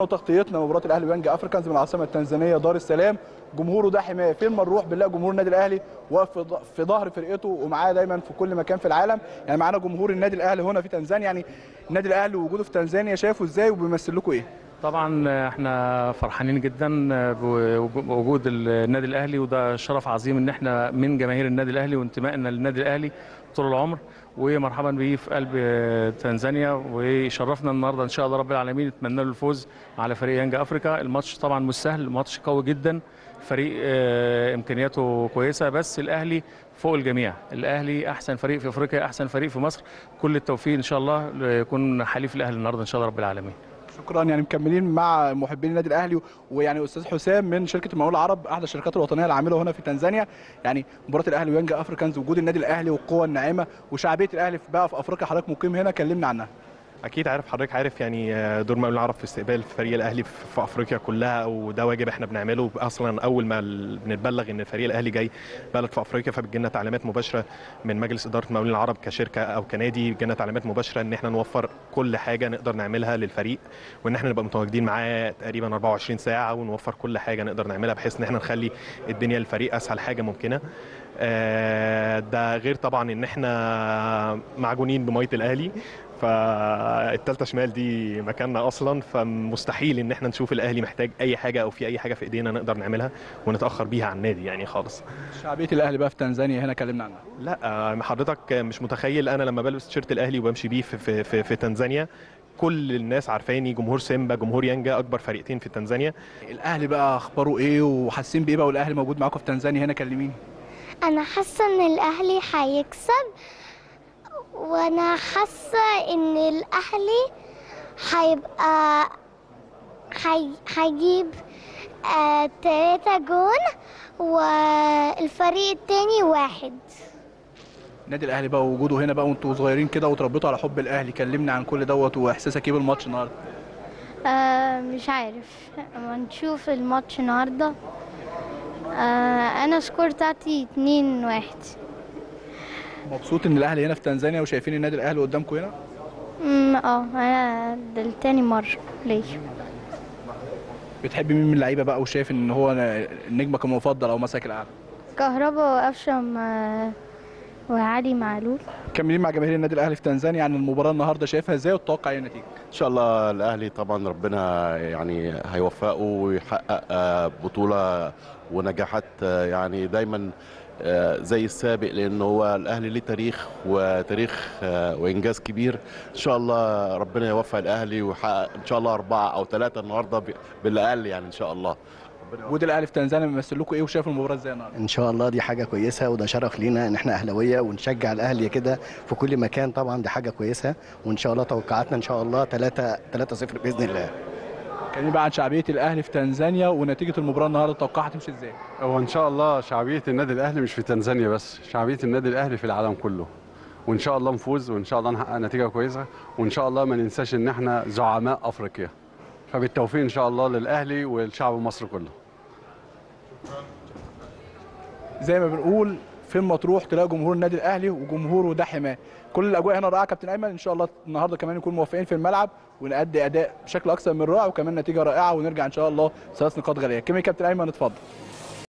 وتغطيتنا مباراه الاهلي ويانج افريكانز من العاصمه التنزانيه دار السلام جمهوره ده حمايه فين ما نروح بنلاقي جمهور النادي الاهلي واقف في ظ- في ظهر فرقته ومعاه دايما في كل مكان في العالم يعني معانا جمهور النادي الاهلي هنا في تنزانيا يعني النادي الاهلي وجوده في تنزانيا شايفه ازاي وبيمثل لكم ايه طبعا احنا فرحانين جدا بوجود النادي الاهلي وده شرف عظيم ان احنا من جماهير النادي الاهلي وانتمائنا للنادي الاهلي طول العمر ومرحبا بيه في قلب تنزانيا وشرفنا النهارده ان شاء الله رب العالمين نتمنى له الفوز على فريق يانجا افريكا الماتش طبعا مش سهل ماتش قوي جدا فريق آه، امكانياته كويسه بس الاهلي فوق الجميع الاهلي احسن فريق في افريقيا احسن فريق في مصر كل التوفيق ان شاء الله يكون حليف الاهلي النهارده ان شاء الله رب العالمين شكرا يعني مكملين مع محبين النادي الاهلي ويعني استاذ حسام من شركه المقاولون العرب احدى الشركات الوطنيه العامله هنا في تنزانيا يعني مباراه الاهلي ويانجا افريكانز وجود النادي الاهلي والقوه الناعمه وشعبيه الاهلي في- بقى في افريقيا حضرتك مقيم هنا كلمنا عنها اكيد عارف حضرتك عارف يعني آه، دور مقاولين العرب في استقبال فريق الاهلي في في افريقيا كلها وده واجب احنا بنعمله اصلا اول ما ال- بنتبلغ ان فريق الاهلي جاي بلد في افريقيا فبتجي لنا تعليمات مباشره من مجلس اداره مقاولين العرب كشركه او كنادي بتجي لنا تعليمات مباشره ان احنا نوفر كل حاجه نقدر نعملها للفريق وان احنا نبقى متواجدين معاه تقريبا 24 ساعه ونوفر كل حاجه نقدر نعملها بحيث ان احنا نخلي الدنيا للفريق اسهل حاجه ممكنه آه، ده غير طبعا ان احنا معجونين بميه الاهلي فالتالتة شمال دي مكاننا اصلا فمستحيل ان احنا نشوف الاهلي محتاج اي حاجه او في اي حاجه في ايدينا نقدر نعملها ونتاخر بيها عن النادي يعني خالص شعبيه الاهلي بقى في تنزانيا هنا كلمنا عنها لا آه، حضرتك مش متخيل انا لما بلبس تيشيرت الاهلي وبمشي بيه في, في, في, في تنزانيا كل الناس عارفاني جمهور سيمبا جمهور يانجا اكبر فريقين في تنزانيا الاهلي بقى اخباره ايه وحاسين بايه بقى والاهلي موجود معاكم في تنزانيا هنا كلميني انا حاسه ان الاهلي هيكسب وانا حاسه ان الاهلي هيبقى هي- هيجيب آه تلاتة جون والفريق التاني واحد النادي الاهلي بقى وجوده هنا بقى وانتوا صغيرين كده وتربيتوا على حب الاهلي كلمنا عن كل دوت واحساسك ايه بالماتش النهارده آه مش عارف اما نشوف الماتش النهارده آه انا سكور بتاعتي اتنين واحد مبسوط ان الاهلي هنا في تنزانيا وشايفين النادي الاهلي قدامكم هنا أمم، اه انا ده التاني مرة ليا بتحب مين من اللعيبه بقى وشايف ان هو نجمك المفضل او مساك الاعلى كهربا وأفشم آه، وعلي معلول مكملين مع جماهير النادي الاهلي في تنزانيا عن المباراه النهارده شايفها ازاي وتتوقع ايه النتيجه ان شاء الله الاهلي طبعا ربنا يعني هيوفقه ويحقق آه، بطوله ونجاحات آه، يعني دايما آه، زي السابق لان هو الاهلي ليه تاريخ وتاريخ آه، وانجاز كبير ان شاء الله ربنا يوفق الاهلي ويحقق ان شاء الله اربعه او ثلاثه النهارده ب- بالاقل يعني ان شاء الله وجود الاهلي في تنزانيا بيمثل لكم ايه وشايف المباراه ازاي النهارده ان شاء الله دي حاجه كويسه وده شرف لينا ان احنا اهلاويه ونشجع الاهلي كده في كل مكان طبعا دي حاجه كويسه وان شاء الله توقعاتنا ان شاء الله 3 3 0 باذن الله كلمني بقى عن شعبيه الاهلي في تنزانيا ونتيجه المباراه النهارده تتوقعها تمشي ازاي هو ان شاء الله شعبيه النادي الاهلي مش في تنزانيا بس شعبيه النادي الاهلي في العالم كله وان شاء الله نفوز وان شاء الله نحقق نتيجه كويسه وان شاء الله ما ننساش ان احنا زعماء افريقيا فبالتوفيق ان شاء الله للاهلي والشعب مصر كله زي ما بنقول فين ما تروح تلاقي جمهور النادي الاهلي وجمهوره ده حماه كل الاجواء هنا رائعه كابتن ايمن ان شاء الله النهارده كمان نكون موفقين في الملعب ونأدي اداء بشكل اكثر من رائع وكمان نتيجه رائعه ونرجع ان شاء الله ثلاث نقاط غاليه كمي كابتن ايمن اتفضل